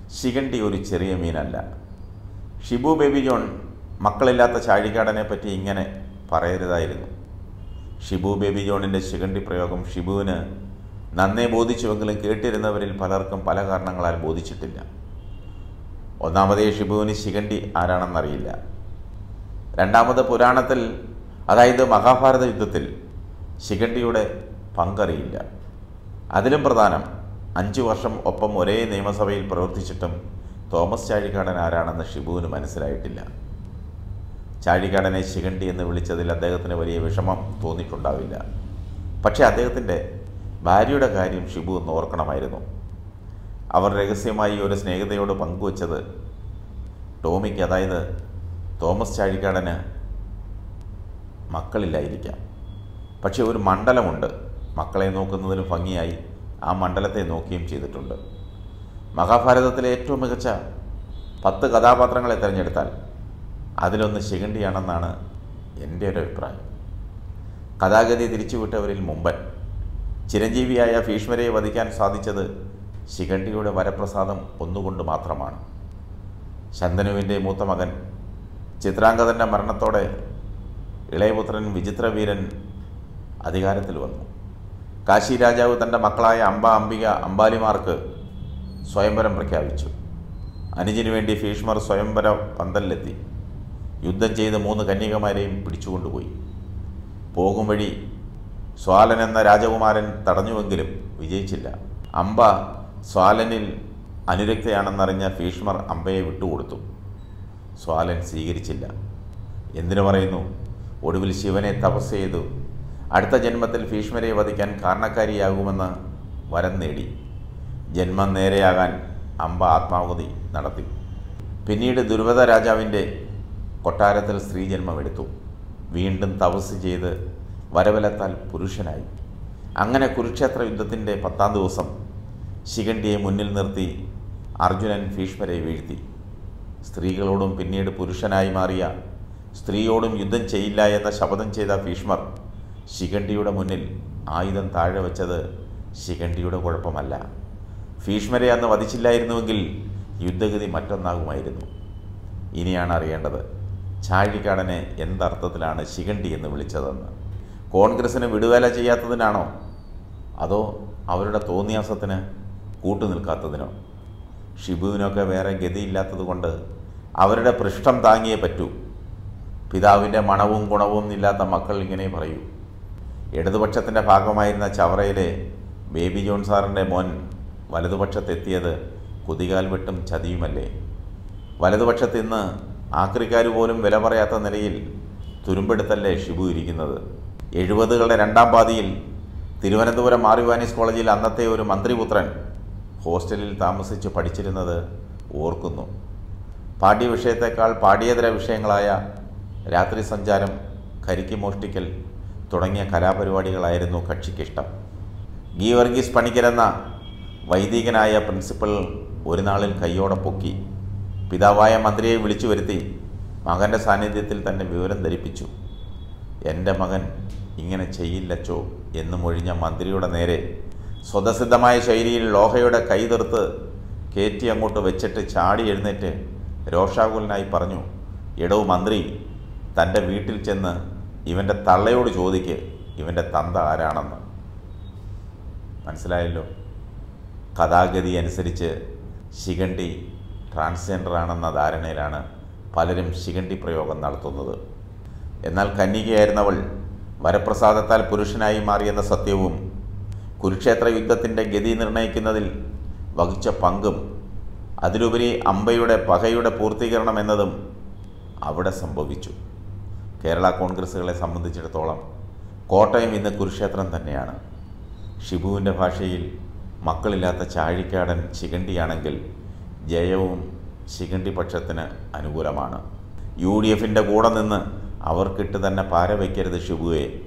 ശിഖണ്ഡി ഒരു ചെറിയ മീനല്ല Shibu baby John മക്കളില്ലാത്ത ചാഴിക്കാടനെ പറ്റി ഇങ്ങനെ പറയരുതായിരുന്നു ഷിബു ബേബി ജോണിൻ്റെ ശിഖണ്ഡി പ്രയോഗം ഷിബുവിന് നന്നേ ബോധിച്ചുവെങ്കിലും കേട്ടിരുന്നവരിൽ പലർക്കും പല കാരണങ്ങളാൽ ബോധിച്ചിട്ടില്ല ഒന്നാമതേ ഷിബുവിന് ശിഖണ്ഡി ആരാണെന്നറിയില്ല രണ്ടാമത് പുരാണത്തിൽ അതായത് മഹാഭാരത യുദ്ധത്തിൽ ശിഖണ്ഡിയുടെ പങ്കറിയില്ല അതിലും പ്രധാനം അഞ്ചു വർഷം ഒപ്പം ഒരേ നിയമസഭയിൽ പ്രവർത്തിച്ചിട്ടും തോമസ് ചാഴിക്കാടൻ ആരാണെന്ന് ഷിബുവിന് മനസ്സിലായിട്ടില്ല ചാഴിക്കാടനെ ശിഖണ്ഡി എന്ന് വിളിച്ചതിൽ അദ്ദേഹത്തിന് വലിയ വിഷമം തോന്നിയിട്ടുണ്ടാവില്ല പക്ഷേ അദ്ദേഹത്തിൻ്റെ ഭാര്യയുടെ കാര്യം ഷിബു ഒന്ന് ഓർക്കണമായിരുന്നു അവർ രഹസ്യമായി ഒരു സ്നേഹിതയോട് പങ്കുവച്ചത് ടോമിക്ക് അതായത് തോമസ് ചാഴിക്കാടന് മക്കളില്ലായിരിക്കാം പക്ഷേ ഒരു മണ്ഡലമുണ്ട് മക്കളെ നോക്കുന്നതിന് ഭംഗിയായി ആ മണ്ഡലത്തെ നോക്കുകയും ചെയ്തിട്ടുണ്ട് മഹാഭാരതത്തിലെ ഏറ്റവും മികച്ച പത്ത് കഥാപാത്രങ്ങളെ തിരഞ്ഞെടുത്താൽ അതിലൊന്ന് ശിഖണ്ഡിയാണെന്നാണ് എൻ്റെ ഒരു അഭിപ്രായം കഥാഗതി തിരിച്ചുവിട്ടവരിൽ മുമ്പൻ ചിരഞ്ജീവിയായ ഭീഷ്മരെ വധിക്കാൻ സാധിച്ചത് ശിഖണ്ഡിയുടെ വരപ്രസാദം ഒന്നുകൊണ്ട് മാത്രമാണ് ശന്തനുവിൻ്റെ മൂത്ത മകൻ ചിത്രാംഗതൻ്റെ മരണത്തോടെ ഇളയപുത്രൻ വിചിത്രവീരൻ അധികാരത്തിൽ വന്നു കാശി രാജാവ് തൻ്റെ മക്കളായ അംബ അംബിക അമ്പാലിമാർക്ക് സ്വയംവരം പ്രഖ്യാപിച്ചു അനുജിനു വേണ്ടി ഭീഷ്മർ സ്വയംവര പന്തലിലെത്തി യുദ്ധം ചെയ്ത് മൂന്ന് കന്യകമാരെയും പിടിച്ചുകൊണ്ടുപോയി പോകും വഴി സ്വാലൻ എന്ന രാജകുമാരൻ തടഞ്ഞുവെങ്കിലും വിജയിച്ചില്ല അംബ സ്വാലനിൽ അനുരക്തയാണെന്നറിഞ്ഞ ഭീഷ്മർ അമ്പയെ വിട്ടുകൊടുത്തു സ്വാലൻ സ്വീകരിച്ചില്ല എന്തിനു പറയുന്നു ഒടുവിൽ ശിവനെ തപസ് ചെയ്തു അടുത്ത ജന്മത്തിൽ ഭീഷ്മരെ വധിക്കാൻ കാരണക്കാരിയാകുമെന്ന് വരം നേടി ജന്മം നേരെയാകാൻ അമ്പ ആത്മാവതി നടത്തി പിന്നീട് ദുർവധ രാജാവിൻ്റെ കൊട്ടാരത്തിൽ സ്ത്രീജന്മമെടുത്തു വീണ്ടും തപസ് ചെയ്ത് വരവലത്താൽ പുരുഷനായി അങ്ങനെ കുരുക്ഷേത്ര യുദ്ധത്തിൻ്റെ പത്താം ദിവസം ശിഖണ്ഡിയെ മുന്നിൽ നിർത്തി അർജുനൻ ഭീഷ്മരെ വീഴ്ത്തി സ്ത്രീകളോടും പിന്നീട് പുരുഷനായി മാറിയ സ്ത്രീയോടും യുദ്ധം ചെയ്യില്ല എന്ന ശപഥം ചെയ്ത ഭീഷ്മർ ശിഖണ്ഡിയുടെ മുന്നിൽ ആയുധം താഴെ വെച്ചത് ശിഖണ്ഡിയുടെ കുഴപ്പമല്ല ഭീഷ്മരെ അന്ന് വധിച്ചില്ലായിരുന്നുവെങ്കിൽ യുദ്ധഗതി മറ്റൊന്നാകുമായിരുന്നു ഇനിയാണ് അറിയേണ്ടത് ചാഴിക്കാടനെ എന്തർത്ഥത്തിലാണ് ശിഖണ്ഡി എന്ന് വിളിച്ചതെന്ന് കോൺഗ്രസ്സിന് വിടുവേല ചെയ്യാത്തതിനാണോ അതോ അവരുടെ തോന്നിയാസത്തിന് കൂട്ടുനിൽക്കാത്തതിനോ ഷിബുവിനൊക്കെ വേറെ ഗതിയില്ലാത്തത് കൊണ്ട് അവരുടെ പൃഷ്ഠം താങ്ങിയേ പറ്റൂ പിതാവിൻ്റെ മണവും ഗുണവും ഇല്ലാത്ത മക്കൾ ഇങ്ങനെ പറയൂ ഇടതുപക്ഷത്തിൻ്റെ ഭാഗമായിരുന്ന ചവറയിലെ ബേബി ജോൺ സാറിൻ്റെ മോൻ വലതുപക്ഷത്തെത്തിയത് കുതികാൽ വെട്ടും ചതിയുമല്ലേ വലതുപക്ഷത്ത് ഇന്ന് ആക്രിക്കാർ പോലും വില പറയാത്ത നിലയിൽ തുരുമ്പെടുത്തല്ലേ ഷിബു ഇരിക്കുന്നത് എഴുപതുകളുടെ രണ്ടാം പാതിയിൽ തിരുവനന്തപുരം മാറിവാനീസ് കോളേജിൽ അന്നത്തെ ഒരു മന്ത്രിപുത്രൻ ഹോസ്റ്റലിൽ താമസിച്ച് പഠിച്ചിരുന്നത് ഓർക്കുന്നു പാഠ്യവിഷയത്തെക്കാൾ പാഠ്യേതര വിഷയങ്ങളായ രാത്രി സഞ്ചാരം കരിക്ക് മോഷ്ടിക്കൽ തുടങ്ങിയ കലാപരിപാടികളായിരുന്നു കക്ഷിക്കിഷ്ടം ഗീ വർഗീസ് പണിക്കരെന്ന വൈദികനായ പ്രിൻസിപ്പൽ ഒരു നാളിൽ കൈയോടെ പൊക്കി പിതാവായ മന്ത്രിയെ വിളിച്ചു വരുത്തി മകൻ്റെ സാന്നിധ്യത്തിൽ തന്നെ വിവരം ധരിപ്പിച്ചു എൻ്റെ മകൻ ഇങ്ങനെ ചെയ്യില്ലച്ചോ എന്ന് മൊഴിഞ്ഞ മന്ത്രിയുടെ നേരെ സ്വതസിദ്ധമായ ശൈലിയിൽ ലോഹയുടെ കൈ തീർത്ത് കയറ്റി അങ്ങോട്ട് വെച്ചിട്ട് ചാടി എഴുന്നേറ്റ് രോഷാകുലനായി പറഞ്ഞു എടോ മന്ത്രി തൻ്റെ വീട്ടിൽ ചെന്ന് ഇവൻ്റെ തള്ളയോട് ചോദിക്ക് ഇവൻ്റെ തന്ത ആരാണെന്ന് മനസ്സിലായല്ലോ കഥാഗതി അനുസരിച്ച് ശിഖണ്ഡി ട്രാൻസ്ജെൻഡർ ആണെന്ന ധാരണയിലാണ് പലരും ശിഖണ്ഡി പ്രയോഗം നടത്തുന്നത് എന്നാൽ കന്യകയായിരുന്നവൾ വരപ്രസാദത്താൽ പുരുഷനായി മാറിയെന്ന സത്യവും കുരുക്ഷേത്ര യുദ്ധത്തിൻ്റെ ഗതി നിർണ്ണയിക്കുന്നതിൽ വഹിച്ച പങ്കും അതിലുപരി അമ്പയുടെ പകയുടെ പൂർത്തീകരണം എന്നതും അവിടെ സംഭവിച്ചു കേരള കോൺഗ്രസ്സുകളെ സംബന്ധിച്ചിടത്തോളം കോട്ടയം ഇന്ന് കുരുക്ഷേത്രം തന്നെയാണ് ഷിബുവിൻ്റെ ഭാഷയിൽ മക്കളില്ലാത്ത ചാഴിക്കാടൻ ശിഖണ്ഡിയാണെങ്കിൽ ജയവും ശിഖണ്ഡി പക്ഷത്തിന് അനുകൂലമാണ് യു ഡി എഫിൻ്റെ കൂടെ നിന്ന് അവർക്കിട്ട് തന്നെ പാര വയ്ക്കരുത് ഷിബുവെ